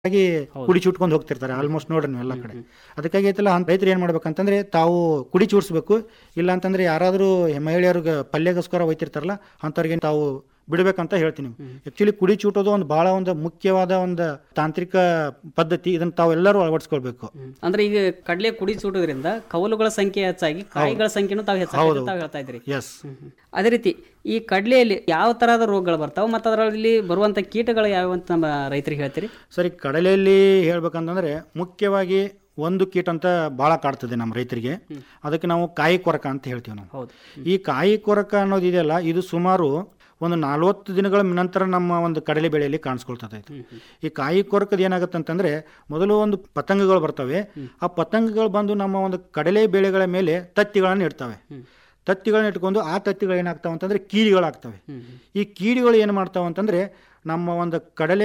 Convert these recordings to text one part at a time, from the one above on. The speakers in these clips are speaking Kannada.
ಆಗಿ ಕುಡಿ ಚುಟ್ಕೊಂಡು ಹೋಗ್ತಿರ್ತಾರೆ ಆಲ್ಮೋಸ್ಟ್ ನೋಡ್ರಿ ನೀವು ಎಲ್ಲ ಕಡೆ ಅದಕ್ಕಾಗಿ ಐತಲ್ಲ ಅಂತ ರೈತರು ಏನು ಮಾಡ್ಬೇಕಂತಂದ್ರೆ ತಾವು ಕುಡಿ ಚೂಡಿಸ್ಬೇಕು ಇಲ್ಲ ಅಂತಂದ್ರೆ ಯಾರಾದರೂ ಮಹಿಳೆಯರಿಗೆ ಪಲ್ಯಗೋಸ್ಕರ ಒಯ್ತಿರ್ತಾರಲ್ಲ ಅಂಥವ್ರಿಗೆ ತಾವು ಬಿಡ್ಬೇಕಂತ ಹೇಳ್ತೀನಿ ಆಕ್ಚುಲಿ ಕುಡಿ ಚೂಟೋದು ಒಂದು ಬಹಳ ಒಂದು ಮುಖ್ಯವಾದ ಒಂದು ತಾಂತ್ರಿಕ ಪದ್ಧತಿ ಇದನ್ನ ತಾವೆಲ್ಲರೂ ಅಳವಡಿಸ್ಕೊಳ್ಬೇಕು ಅಂದ್ರೆ ಈಗ ಕಡಲೆ ಕುಡಿ ಸುಡೋದ್ರಿಂದ ಕವಲುಗಳ ಸಂಖ್ಯೆ ಹೆಚ್ಚಾಗಿ ಕಾಯಿಗಳ ಸಂಖ್ಯೆನೂ ತಾವು ಹೆಚ್ಚಾಗಿ ತಾವು ಹೇಳ್ತಾ ಇದ್ರಿ ಎಸ್ ಅದೇ ರೀತಿ ಈ ಕಡಲೆಯಲ್ಲಿ ಯಾವ ತರಹದ ರೋಗಗಳು ಬರ್ತಾವೆ ಮತ್ತು ಅದರಲ್ಲಿ ಬರುವಂತ ಕೀಟಗಳು ಯಾವ ಅಂತ ನಮ್ಮ ರೈತರಿಗೆ ಹೇಳ್ತೀರಿ ಸರಿ ಕಡಲೆಯಲ್ಲಿ ಹೇಳ್ಬೇಕಂತಂದ್ರೆ ಮುಖ್ಯವಾಗಿ ಒಂದು ಕೀಟ ಅಂತ ಭಾಳ ಕಾಡ್ತದೆ ನಮ್ಮ ರೈತರಿಗೆ ಅದಕ್ಕೆ ನಾವು ಕಾಯಿ ಕೊರಕ ಅಂತ ಹೇಳ್ತೀವಿ ನಾವು ಹೌದು ಈ ಕಾಯಿ ಕೊರಕ ಅನ್ನೋದು ಇದೆಯಲ್ಲ ಇದು ಸುಮಾರು ಒಂದು ನಲ್ವತ್ತು ದಿನಗಳ ನಂತರ ನಮ್ಮ ಒಂದು ಕಡಲೆ ಬೆಳೆಯಲ್ಲಿ ಕಾಣಿಸ್ಕೊಳ್ತದೆ ಇದು ಈ ಕಾಯಿ ಕೊರಕದ ಏನಾಗುತ್ತೆ ಅಂತಂದ್ರೆ ಮೊದಲು ಒಂದು ಪತಂಗಗಳು ಬರ್ತವೆ ಆ ಪತಂಗಗಳು ಬಂದು ನಮ್ಮ ಒಂದು ಕಡಲೆ ಬೆಳೆಗಳ ಮೇಲೆ ತತ್ತಿಗಳನ್ನು ಇಡ್ತವೆ ತತ್ತಿಗಳನ್ನ ಇಟ್ಕೊಂಡು ಆ ತತ್ತಿಗಳು ಏನಾಗ್ತಾವೆ ಅಂತಂದ್ರೆ ಕೀಡಿಗಳಾಗ್ತವೆ ಈ ಕೀಡಿಗಳು ಏನು ಮಾಡ್ತಾವೆ ಅಂತಂದ್ರೆ ನಮ್ಮ ಒಂದು ಕಡಲೆ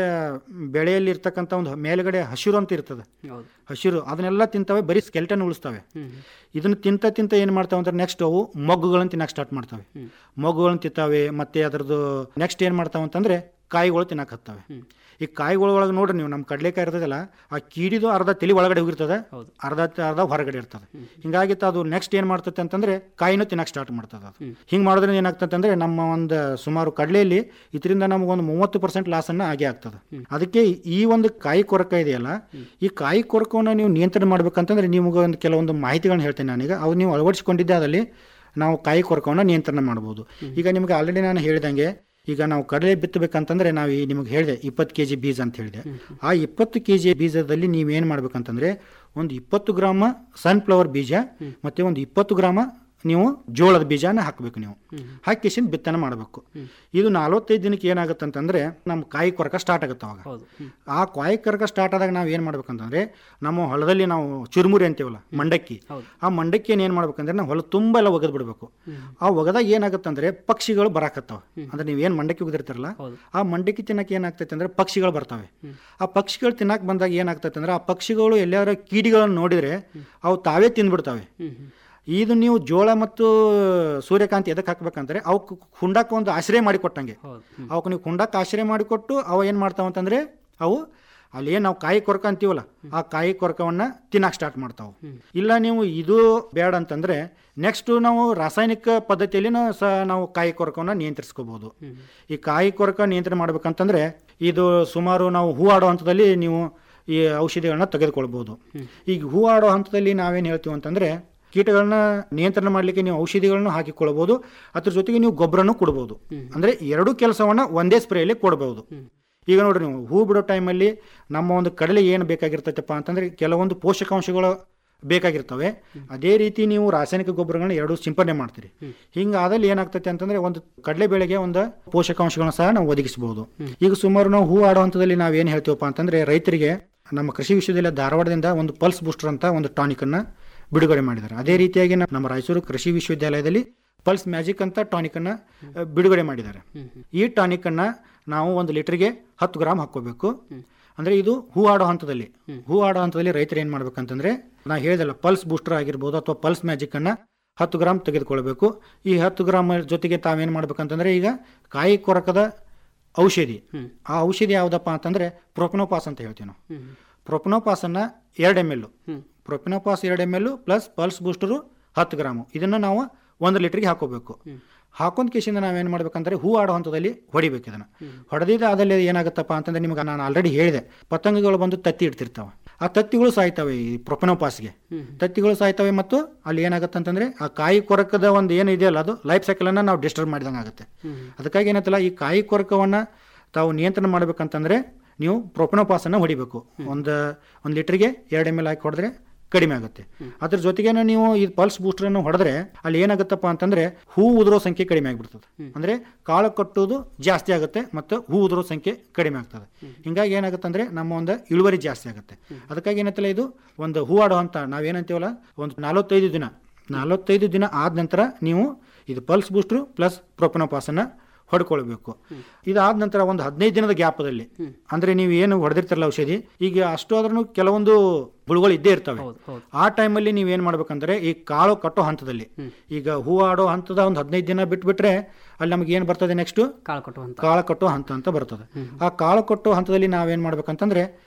ಬೆಳೆಯಲ್ಲಿ ಇರ್ತಕ್ಕಂಥ ಒಂದು ಮೇಲ್ಗಡೆ ಹಸಿರು ಅಂತ ಇರ್ತದೆ ಹೌದು ಹಸಿರು ಅದನ್ನೆಲ್ಲ ತಿಂತವೆ ಬರೀ ಸ್ಕೆಲ್ಟನ್ ಉಳಿಸ್ತವೆ ಇದನ್ನ ತಿಂತ ತಿಂತ ಏನು ಮಾಡ್ತಾವೆ ಅಂದ್ರೆ ನೆಕ್ಸ್ಟ್ ಅವು ಮೊಗ್ಗುಗಳನ್ನು ತಿನ್ನಕ್ಕೆ ಸ್ಟಾರ್ಟ್ ಮಾಡ್ತವೆ ಮೊಗ್ಗುಗಳನ್ನು ತಿಂತಾವೆ ಮತ್ತೆ ಅದರದ್ದು ನೆಕ್ಸ್ಟ್ ಏನು ಮಾಡ್ತಾವೆ ಅಂತಂದ್ರೆ ಕಾಯಿಗಳು ತಿನ್ನಕ್ಕೆ ಹತ್ತವೆ ಈ ಕಾಯಿಗಳ ಒಳಗೆ ನೋಡ್ರಿ ನೀವು ನಮ್ಮ ಕಡಲೆಕಾಯಿ ಇರ್ತದಲ್ಲ ಆ ಕೀಡಿದು ಅರ್ಧ ತಲೆ ಒಳಗಡೆ ಹೋಗಿರ್ತದೆ ಹೌದು. ಅರ್ಧ ಅರ್ಧ ಹೊರಗಡೆ ಇರ್ತದೆ ಹಿಂಗಾಗಿ ಅದು ನೆಕ್ಸ್ಟ್ ಏನು ಮಾಡ್ತದೆ ಅಂತಂದ್ರೆ ಕಾಯಿನೂ ತಿನ್ನಕ್ಕೆ ಸ್ಟಾರ್ಟ್ ಮಾಡ್ತದೆ ಅದು ಹಿಂಗೆ ಮಾಡೋದ್ರಿಂದ ಏನಾಗ್ತದೆ ಅಂದ್ರೆ ನಮ್ಮ ಒಂದು ಸುಮಾರು ಕಡಲೆಯಲ್ಲಿ ಇದರಿಂದ ನಮಗೊಂದು ಮೂವತ್ತು ಪರ್ಸೆಂಟ್ ಲಾಸನ್ನು ಆಗೇ ಆಗ್ತದೆ ಅದಕ್ಕೆ ಈ ಒಂದು ಕಾಯಿ ಕೊರಕ ಇದೆಯಲ್ಲ ಈ ಕಾಯಿ ಕೊರಕವನ್ನು ನೀವು ನಿಯಂತ್ರಣ ಮಾಡ್ಬೇಕಂತಂದ್ರೆ ನಿಮಗೆ ಒಂದು ಕೆಲವೊಂದು ಮಾಹಿತಿಗಳನ್ನ ಹೇಳ್ತೇನೆ ನಾನೀಗ ಅವು ನೀವು ಅಳವಡಿಸಿಕೊಂಡಿದ್ದೆ ಅದಲ್ಲಿ ನಾವು ಕಾಯಿ ಕೊರಕವನ್ನು ನಿಯಂತ್ರಣ ಮಾಡ್ಬೋದು ಈಗ ನಿಮಗೆ ಆಲ್ರೆಡಿ ನಾನು ಹೇಳಿದಂಗೆ ಈಗ ನಾವು ಕಡಲೆ ಬಿತ್ತಬೇಕಂತಂದ್ರೆ ನಾವು ಈ ನಿಮಗೆ ಹೇಳಿದೆ ಇಪ್ಪತ್ತು ಕೆ ಜಿ ಬೀಜ ಅಂತ ಹೇಳಿದೆ ಆ ಇಪ್ಪತ್ತು ಕೆ ಜಿ ಬೀಜದಲ್ಲಿ ನೀವೇನು ಮಾಡ್ಬೇಕಂತಂದ್ರೆ ಒಂದು ಇಪ್ಪತ್ತು ಗ್ರಾಮ ಸನ್ಫ್ಲವರ್ ಬೀಜ ಮತ್ತೆ ಒಂದು ಇಪ್ಪತ್ತು ಗ್ರಾಮ ನೀವು ಜೋಳದ ಬೀಜನ ಹಾಕಬೇಕು ನೀವು ಹಾಕಿಸಿಂದ ಬಿತ್ತನೆ ಮಾಡಬೇಕು ಇದು ನಲವತ್ತೈದು ದಿನಕ್ಕೆ ಏನಾಗುತ್ತೆ ಅಂತಂದ್ರೆ ನಮ್ಮ ಕಾಯಿ ಕೊರಕ ಸ್ಟಾರ್ಟ್ ಆಗುತ್ತೆ ಅವಾಗ ಹೌದು ಹ್ಮ್. ಆ ಕಾಯಿ ಕೊರಕ ಸ್ಟಾರ್ಟ್ ಆದಾಗ ನಾವು ಏನು ಮಾಡ್ಬೇಕಂತಂದ್ರೆ ನಮ್ಮ ಹೊಲದಲ್ಲಿ ನಾವು ಚುರುಮುರಿ ಅಂತೀವಲ್ಲ ಮಂಡಕ್ಕಿ ಹೌದು. ಆ ಮಂಡಕ್ಕಿಯನ್ನು ಏನು ಮಾಡ್ಬೇಕಂದ್ರೆ ನಾವು ಹೊಲ ತುಂಬ ಎಲ್ಲ ಒಗೆದು ಬಿಡಬೇಕು ಆ ಒಗದಾಗ ಏನಾಗುತ್ತೆ ಅಂದ್ರೆ ಪಕ್ಷಿಗಳು ಬರಾಕತ್ತಾವ ಅಂದ್ರೆ ನೀವು ಏನು ಮಂಡಕ್ಕಿ ಒಗೆದಿರ್ತಾರಲ್ಲ ಹೌದು. ಆ ಮಂಡಕ್ಕಿ ತಿನ್ನಕ್ಕೆ ಏನಾಗ್ತೈತೆ ಅಂದ್ರೆ ಪಕ್ಷಿಗಳು ಬರ್ತವೆ ಆ ಪಕ್ಷಿಗಳು ತಿನ್ನಕ್ಕೆ ಬಂದಾಗ ಏನಾಗ್ತೈತೆ ಅಂದ್ರೆ ಆ ಪಕ್ಷಿಗಳು ಎಲ್ಲಾರ ಕೀಡಿಗಳನ್ನು ನೋಡಿದ್ರೆ ಅವು ತಾವೇ ತಿಂದ್ಬಿಡ್ತವೆ ಹ್ಮ್ ಹ್ಮ್. ಇದು ನೀವು ಜೋಳ ಮತ್ತು ಸೂರ್ಯಕಾಂತಿ ಎದಕ್ಕೆ ಹಾಕ್ಬೇಕಂದ್ರೆ ಅವಕ್ಕೆ ಹುಂಡಕ್ಕೆ ಒಂದು ಆಶ್ರಯ ಮಾಡಿಕೊಟ್ಟಂಗೆ ಹೌದು ಹ್ಮ್. ಅವಕ್ಕೆ ನೀವು ಕುಂಡಕ್ಕೆ ಆಶ್ರಯ ಮಾಡಿಕೊಟ್ಟು ಅವ ಏನು ಮಾಡ್ತಾವ ಅಂತಂದ್ರೆ ಅವು ಅಲ್ಲಿ ಏನು ನಾವು ಕಾಯಿ ಕೊರಕ ಅಂತೀವಲ್ಲ ಆ ಕಾಯಿ ಕೊರಕವನ್ನ ತಿನ್ನಕ್ಕೆ ಸ್ಟಾರ್ಟ್ ಮಾಡ್ತಾವೆ ಇಲ್ಲ ನೀವು ಇದು ಬೇಡ ಅಂತಂದ್ರೆ ನೆಕ್ಸ್ಟ್ ನಾವು ರಾಸಾಯನಿಕ ಪದ್ಧತಿಯಲ್ಲಿ ಸಹ ನಾವು ಕಾಯಿ ಕೊರಕವನ್ನ ನಿಯಂತ್ರಿಸ್ಕೋಬಹುದು ಈ ಕಾಯಿ ಕೊರಕ ನಿಯಂತ್ರಣ ಮಾಡ್ಬೇಕಂತಂದ್ರೆ ಇದು ಸುಮಾರು ನಾವು ಹೂ ಆಡೋ ಹಂತದಲ್ಲಿ ನೀವು ಈ ಔಷಧಿಗಳನ್ನ ತೆಗೆದುಕೊಳ್ಬಹುದು ಈಗ ಹೂ ಆಡೋ ಹಂತದಲ್ಲಿ ನಾವೇನು ಹೇಳ್ತೀವಿ ಅಂತಂದ್ರೆ ಕೀಟಗಳನ್ನ ನಿಯಂತ್ರಣ ಮಾಡಲಿಕ್ಕೆ ನೀವು ಔಷಧಿಗಳನ್ನು ಹಾಕಿಕೊಳ್ಳಬಹುದು ಅದ್ರ ಜೊತೆಗೆ ನೀವು ಗೊಬ್ಬರನೂ ಕೊಡ್ಬೋದು ಅಂದ್ರೆ ಎರಡೂ ಕೆಲಸವನ್ನ ಒಂದೇ ಸ್ಪ್ರೇಯಲ್ಲಿ ಕೊಡಬಹುದು ಈಗ ನೋಡ್ರಿ ನೀವು ಹೂ ಬಿಡೋ ಟೈಮಲ್ಲಿ ನಮ್ಮ ಒಂದು ಕಡಲೆ ಏನು ಬೇಕಾಗಿರ್ತೈತಪ್ಪ ಅಂತಂದ್ರೆ ಕೆಲವೊಂದು ಪೋಷಕಾಂಶಗಳು ಬೇಕಾಗಿರ್ತವೆ ಅದೇ ರೀತಿ ನೀವು ರಾಸಾಯನಿಕ ಗೊಬ್ಬರಗಳನ್ನ ಎರಡು ಸಿಂಪಡಣೆ ಮಾಡ್ತೀರಿ ಹಿಂಗಾದಲ್ಲಿ ಏನಾಗ್ತೈತೆ ಅಂತಂದ್ರೆ ಒಂದು ಕಡಲೆ ಬೆಳೆಗೆ ಒಂದು ಪೋಷಕಾಂಶಗಳನ್ನ ಸಹ ನಾವು ಒದಗಿಸಬಹುದು ಈಗ ಸುಮಾರು ನಾವು ಹೂ ಆಡೋ ಹಂತದಲ್ಲಿ ನಾವು ಏನು ಹೇಳ್ತೀವಪ್ಪ ಅಂತಂದ್ರೆ ರೈತರಿಗೆ ನಮ್ಮ ಕೃಷಿ ವಿಶ್ವವಿದ್ಯಾಲಯ ಧಾರವಾಡದಿಂದ ಒಂದು ಪಲ್ಸ್ ಬೂಸ್ಟರ್ ಅಂತ ಒಂದು ಟಾನಿಕ್ ಅನ್ನ ಬಿಡುಗಡೆ ಮಾಡಿದ್ದಾರೆ ಅದೇ ರೀತಿಯಾಗಿ ನಮ್ಮ- ನಮ್ಮ ರಾಯಚೂರು ಕೃಷಿ ವಿಶ್ವವಿದ್ಯಾಲಯದಲ್ಲಿ ಪಲ್ಸ್ ಮ್ಯಾಜಿಕ್ ಅಂತ ಟಾನಿಕ್ ಅನ್ನ ಅಹ್, ಬಿಡುಗಡೆ ಮಾಡಿದ್ದಾರೆ ಈ ಟಾನಿಕ್ ಅನ್ನ ನಾವು ಒಂದು ಲೀಟರ್ಗೆ ಹತ್ತು ಗ್ರಾಮ್ ಹಾಕೋಬೇಕು ಅಂದ್ರೆ ಇದು ಹೂ ಆಡೋ ಹಂತದಲ್ಲಿ ಹೂ ಆಡೋ ಹಂತದಲ್ಲಿ ರೈತರು ಏನ್ ಮಾಡ್ಬೇಕಂತಂದ್ರೆ ನಾ ಹೇಳ್ದಲ್ಲ ಪಲ್ಸ್ ಬೂಸ್ಟರ್ ಆಗಿರ್ಬೋದು ಅಥವಾ ಪಲ್ಸ್ ಮ್ಯಾಜಿಕ್ ಅನ್ನ ಹತ್ತು ಗ್ರಾಮ್ ತೆಗೆದುಕೊಳ್ಬೇಕು ಈ ಹತ್ತು ಗ್ರಾಮ್ ಜೊತೆಗೆ ತಾವೇನ್ ಮಾಡ್ಬೇಕಂತಂದ್ರೆ ಈಗ ಕಾಯಿ ಕೊರಕದ ಔಷಧಿ ಆ ಔಷಧಿ ಯಾವ್ದಪ್ಪ ಅಂತಂದ್ರೆ ಪ್ರೊಪನೋಪಾಸ್ ಅಂತ ಹೇಳ್ತೀವಿ ನಾವು ಪ್ರೊಪನೋಪಾಸನ್ನ ಎರಡು ಎಮ್ ಎಲ್ ಪ್ರೊಪನೋಪಾಸ್ ಎರಡು M L plus pulse booster ಹತ್ತು ಗ್ರಾಮು ಇದನ್ನ ನಾವು ಒಂದು ಲೀಟರ್ಗೆ ಹಾಕೋಬೇಕು ಹಾಕೊಂಡ್ ಕೇಸಿಂದ ನಾವೇನು ಮಾಡ್ಬೇಕಂದ್ರೆ ಹೂ ಆಡೋ ಹಂತದಲ್ಲಿ ಹೊಡಿಬೇಕು ಇದನ್ನ ಹೊಡೆದಿದ್ದ ಆದಲ್ಲಿ ಏನಾಗುತ್ತಪ್ಪ ಅಂತಂದ್ರೆ ನಿಮ್ಗೆ ನಾನು ಆಲ್ರೆಡಿ ಹೇಳಿದೆ ಪತಂಗಗಳು ಬಂದು ತತ್ತಿ ಇಡ್ತಿರ್ತಾವೆ ಆ ತತ್ತಿಗಳು ಸಾಯ್ತವೆ ಈ ಪ್ರೊಪನೋಪಾಸ್ಗೆ ತತ್ತಿಗಳು ಸಾಯ್ತವೆ ಮತ್ತು ಅಲ್ಲಿ ಏನಾಗುತ್ತೆ ಅಂತಂದ್ರೆ ಆ ಕಾಯಿ ಕೊರಕದ ಒಂದು ಏನು ಇದೆಯಲ್ಲ ಅದು ಲೈಫ್ ಸೈಕಲ್ ಅನ್ನ ನಾವು ಡಿಸ್ಟರ್ಬ್ ಮಾಡಿದಂಗೆ ಆಗುತ್ತೆ ಅದಕ್ಕಾಗಿ ಏನಂತಲ್ಲ ಈ ಕಾಯಿ ಕೊರಕವನ್ನ ತಾವು ನಿಯಂತ್ರಣ ಮಾಡ್ಬೇಕಂತಂದ್ರೆ ನೀವು ಪ್ರೊಪನೋಪಾಸನ್ನ ಹೊಡಿಬೇಕು ಒಂದು ಒಂದು ಲೀಟರ್ಗೆ ಎರಡು ಎಮ್ ಎಲ್ ಹಾಕಿ ಹೊಡೆದ್ರೆ ಕಡಿಮೆ ಆಗುತ್ತೆ ಅದ್ರ ಜೊತೆಗೆ ನೀವು ಈ ಪಲ್ಸ್ ಬೂಸ್ಟರ್ ಅನ್ನು ಹೊಡೆದ್ರೆ ಅಲ್ಲಿ ಏನಾಗುತ್ತಪ್ಪ ಅಂತಂದ್ರೆ ಹೂ ಉದುರೋ ಸಂಖ್ಯೆ ಕಡಿಮೆ ಆಗಿಬಿಡ್ತದೆ ಅಂದ್ರೆ ಕಾಳು ಕಟ್ಟೋದು ಜಾಸ್ತಿ ಆಗುತ್ತೆ ಮತ್ತು ಹೂ ಉದುರೋ ಸಂಖ್ಯೆ ಕಡಿಮೆ ಆಗ್ತದೆ ಹಿಂಗಾಗಿ ಏನಾಗುತ್ತೆ ಅಂದ್ರೆ ನಮ್ಮ ಒಂದು ಇಳುವರಿ ಜಾಸ್ತಿ ಆಗುತ್ತೆ ಅದಕ್ಕಾಗಿ ಏನಂತಲ್ಲ ಇದು ಒಂದು ಹೂ ಆಡೋ ಅಂತ ನಾವೇನಂತೀವಲ್ಲ ಒಂದು ನಲವತ್ತೈದು ದಿನ ನಲವತ್ತೈದು ದಿನ ಆದ ನಂತರ ನೀವು ಇದು ಪಲ್ಸ್ ಬೂಸ್ಟ್ರು ಪ್ಲಸ್ ಪ್ರೊಪನೋಪಾಸನ್ನ ಹೊಡ್ಕೊಳ್ಬೇಕು ಇದಾದ ನಂತರ ಒಂದು ಹದಿನೈದು ದಿನದ ಗ್ಯಾಪದಲ್ಲಿ ಅಂದ್ರೆ ನೀವು ಏನು ಹೊಡೆದಿರ್ತಾರಲ್ಲ ಔಷಧಿ ಈಗ ಅಷ್ಟು ಆದ್ರೂ ಕೆಲವೊಂದು ಹುಳುಗಳು ಇದ್ದೇ ಇರ್ತವೆ ಹೌದು ಹೌದು ಆ ಟೈಮಲ್ಲಿ ನೀವೇನ್ ಮಾಡ್ಬೇಕಂದ್ರೆ ಈ ಕಾಳು ಕಟ್ಟೋ ಹಂತದಲ್ಲಿ ಈಗ ಹೂ ಆಡೋ ಹಂತದ ಒಂದು ಹದಿನೈದು ದಿನ ಬಿಟ್ಬಿಟ್ರೆ ಅಲ್ಲಿ ನಮ್ಗೆ ಏನ್ ಬರ್ತದೆ ನೆಕ್ಸ್ಟ್ ಕಾಳು ಕಟ್ಟುವಂತ ಕಾಳು ಕಟ್ಟೋ ಹಂತ ಅಂತ ಬರ್ತದೆ ಆ ಕಾಳು ಕಟ್ಟೋ ಹಂತದಲ್ಲಿ ನಾವೇನ್ ಮಾಡ್ಬೇಕಂತಂದ್ರೆ